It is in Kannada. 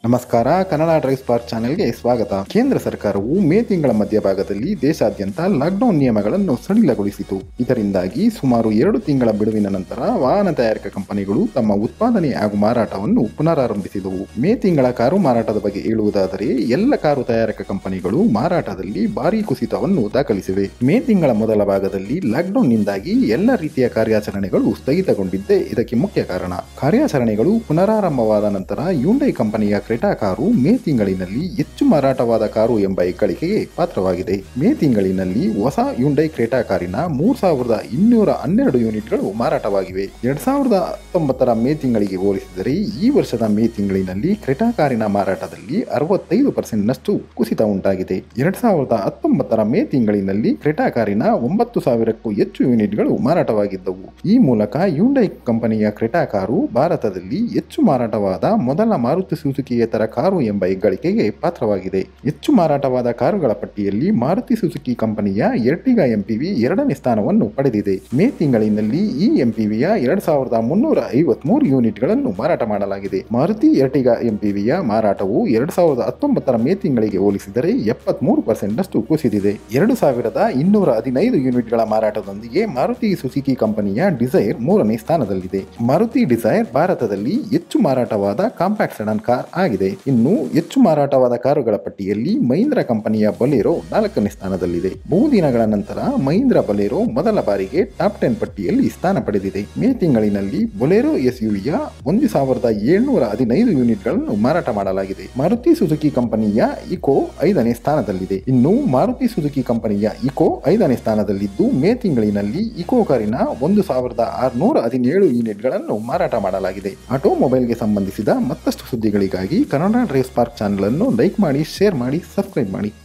ನಮಸ್ಕಾರ ಕನ್ನಡ ಡ್ರೈವ್ ಸ್ಪಾರ್ಕ್ ಚಾನೆಲ್ಗೆ ಸ್ವಾಗತ ಕೇಂದ್ರ ಸರ್ಕಾರವು ಮೇ ತಿಂಗಳ ಮಧ್ಯಭಾಗದಲ್ಲಿ ದೇಶಾದ್ಯಂತ ಲಾಕ್ಡೌನ್ ನಿಯಮಗಳನ್ನು ಸಡಿಲಗೊಳಿಸಿತು ಇದರಿಂದಾಗಿ ಸುಮಾರು ಎರಡು ತಿಂಗಳ ಬಿಡುವಿನ ನಂತರ ವಾಹನ ತಯಾರಿಕಾ ಕಂಪನಿಗಳು ತಮ್ಮ ಉತ್ಪಾದನೆ ಹಾಗೂ ಮಾರಾಟವನ್ನು ಪುನರಾರಂಭಿಸಿದವು ಮೇ ತಿಂಗಳ ಕಾರು ಮಾರಾಟದ ಬಗ್ಗೆ ಹೇಳುವುದಾದರೆ ಎಲ್ಲ ಕಾರು ತಯಾರಕ ಕಂಪನಿಗಳು ಮಾರಾಟದಲ್ಲಿ ಭಾರೀ ಕುಸಿತವನ್ನು ದಾಖಲಿಸಿವೆ ಮೇ ತಿಂಗಳ ಮೊದಲ ಭಾಗದಲ್ಲಿ ಲಾಕ್ಡೌನ್ನಿಂದಾಗಿ ಎಲ್ಲ ರೀತಿಯ ಕಾರ್ಯಾಚರಣೆಗಳು ಸ್ಥಗಿತಗೊಂಡಿದ್ದೇ ಇದಕ್ಕೆ ಮುಖ್ಯ ಕಾರಣ ಕಾರ್ಯಾಚರಣೆಗಳು ಪುನರಾರಂಭವಾದ ನಂತರ ಯುಂಡೈ ಕಂಪನಿಯ ಕ್ರೆಟಾ ಕಾರು ಮೇ ತಿಂಗಳಿನಲ್ಲಿ ಹೆಚ್ಚು ಮಾರಾಟವಾದ ಕಾರು ಎಂಬ ಹೆಗ್ಗಳಿಕೆಗೆ ಪಾತ್ರವಾಗಿದೆ ಮೇ ತಿಂಗಳಿನಲ್ಲಿ ಹೊಸ ಯುಂಡೈ ಕ್ರೆಟಾ ಕಾರಿನ ಮೂರ್ ಸಾವಿರದ ಇನ್ನೂರ ಹನ್ನೆರಡು ಯೂನಿಟ್ಗಳು ಮಾರಾಟವಾಗಿವೆ ಎರಡ್ ಸಾವಿರದ ಹತ್ತೊಂಬತ್ತರ ಮೇ ತಿಂಗಳಿಗೆ ಹೋಲಿಸಿದರೆ ಈ ವರ್ಷದ ಮೇ ತಿಂಗಳಿನಲ್ಲಿ ಕ್ರೆಟಾ ಕಾರಿನ ಮಾರಾಟದಲ್ಲಿ ಅರವತ್ತೈದು ಪರ್ಸೆಂಟ್ನಷ್ಟು ಕುಸಿತ ಉಂಟಾಗಿದೆ ಎರಡ್ ಸಾವಿರದ ಹತ್ತೊಂಬತ್ತರ ಮೇ ತಿಂಗಳಿನಲ್ಲಿ ಕ್ರೆಟಾ ಕಾರಿನ ಒಂಬತ್ತು ಸಾವಿರಕ್ಕೂ ಹೆಚ್ಚು ಯೂನಿಟ್ಗಳು ಮಾರಾಟವಾಗಿದ್ದವು ಈ ಮೂಲಕ ಯುಂಡೈ ಕಂಪನಿಯ ಕ್ರೆಟಾ ಕಾರು ಭಾರತದಲ್ಲಿ ಹೆಚ್ಚು ಮಾರಾಟವಾದ ಮೊದಲ ಮಾರುತಿ ಸುಜುಕಿಯೇತರ ಕಾರು ಎಂಬ ಹೆಗ್ಗಳಿಕೆಗೆ ಪಾತ್ರವಾಗಿದೆ ಹೆಚ್ಚು ಮಾರಾಟವಾದ ಕಾರುಗಳ ಪಟ್ಟಿಯಲ್ಲಿ ಮಾರುತಿ ಸುಜುಕಿ ಕಂಪನಿಯ ಎರ್ಟಿಗಾ ಎಂಪಿವಿ ಎರಡನೇ ಸ್ಥಾನವನ್ನು ಪಡೆದಿದೆ ಮೇ ತಿಂಗಳಿನಲ್ಲಿ ಈ ಎಂಪಿವಿಯ ಎರಡ್ ಸಾವಿರದ ಮುನ್ನೂರ ಐವತ್ಮೂರು ಯೂನಿಟ್ಗಳನ್ನು ಮಾರಾಟ ಮಾಡಲಾಗಿದೆ ಮಾರುತಿ ಎರ್ಟಿಗಾ ಎಂಪಿವಿಯ ಮಾರಾಟವು ಎರಡ್ ಸಾವಿರದ ಹತ್ತೊಂಬತ್ತರ ಮೇ ತಿಂಗಳಿಗೆ ಹೋಲಿಸಿದರೆ ಎಪ್ಪತ್ಮೂರು ಪರ್ಸೆಂಟ್ನಷ್ಟು ಕುಸಿದಿದೆ ಎರಡು ಸಾವಿರದ ಇನ್ನೂರ ಹದಿನೈದು ಯೂನಿಟ್ಗಳ ಮಾರಾಟದೊಂದಿಗೆ ಮಾರುತಿ ಸುಜುಕಿ ಕಂಪನಿಯ ಡಿಸೈರ್ ಮೂರನೇ ಸ್ಥಾನದಲ್ಲಿದೆ ಮಾರುತಿ ಡಿಸೈರ್ ಭಾರತದಲ್ಲಿ ಹೆಚ್ಚು ಮಾರಾಟವಾದ ಕಾಂಪ್ಯಾಕ್ಟ್ ಸೆಡನ್ ಕಾರ್ ಆಗಿದೆ ಇನ್ನು ಹೆಚ್ಚು ಮಾರಾಟವಾದ ಕಾರುಗಳ ಪಟ್ಟಿಯಲ್ಲಿ ಮಹೀಂದ್ರ ಕಂಪನಿಯ ಬಲೇರೋ ನಾಲ್ಕನೇ ಸ್ಥಾನದಲ್ಲಿದೆ ಬಹುದಿನಗಳ ನಂತರ ಮಹೀಂದ್ರ ಬಲೇರೋ ಮೊದಲ ಬಾರಿಗೆ ಟಾಪ್ ಟೆನ್ ಪಟ್ಟಿಯಲ್ಲಿ ಸ್ಥಾನ ಪಡೆದಿದೆ ಮೇ ತಿಂಗಳಿನಲ್ಲಿ ಬೊಲೆರೋ ಎಸ್ಯುವಿಯ ಒಂದು ಸಾವಿರದ ಏಳ್ನೂರ ಹದಿನೈದು ಯೂನಿಟ್ಗಳನ್ನು ಮಾರಾಟ ಮಾಡಲಾಗಿದೆ ಮಾರುತಿ ಸುಜುಕಿ ಕಂಪನಿಯ ಇಕೋ ಐದನೇ ಸ್ಥಾನದಲ್ಲಿದೆ ಇನ್ನು ಮಾರುತಿ ಸುಜುಕಿ ಕಂಪನಿಯ ಇಕೋ ಐದನೇ ಸ್ಥಾನದಲ್ಲಿದ್ದು ಮೇ ತಿಂಗಳಿನಲ್ಲಿ ಇಕೋ ಕಾರಿನ ಒಂದು ಸಾವಿರದ ಆರುನೂರ ಹದಿನೇಳು ಯೂನಿಟ್ಗಳನ್ನು ಮಾರಾಟ ಮಾಡಲಾಗಿದೆ ಆಟೋಮೊಬೈಲ್ಗೆ ಸಂಬಂಧಿಸಿದ ಮತ್ತಷ್ಟು ಸುದ್ದಿಗಳಿಗಾಗಿ ಕನ್ನಡ ಡ್ರೈವ್ ಸ್ಪಾರ್ಕ್ ಚಾನಲ್ ಅನ್ನು ಲೈಕ್ ಮಾಡಿ ಶೇರ್ ಮಾಡಿ ಸಬ್ಸ್ಕ್ರೈಬ್ ಮಾಡಿ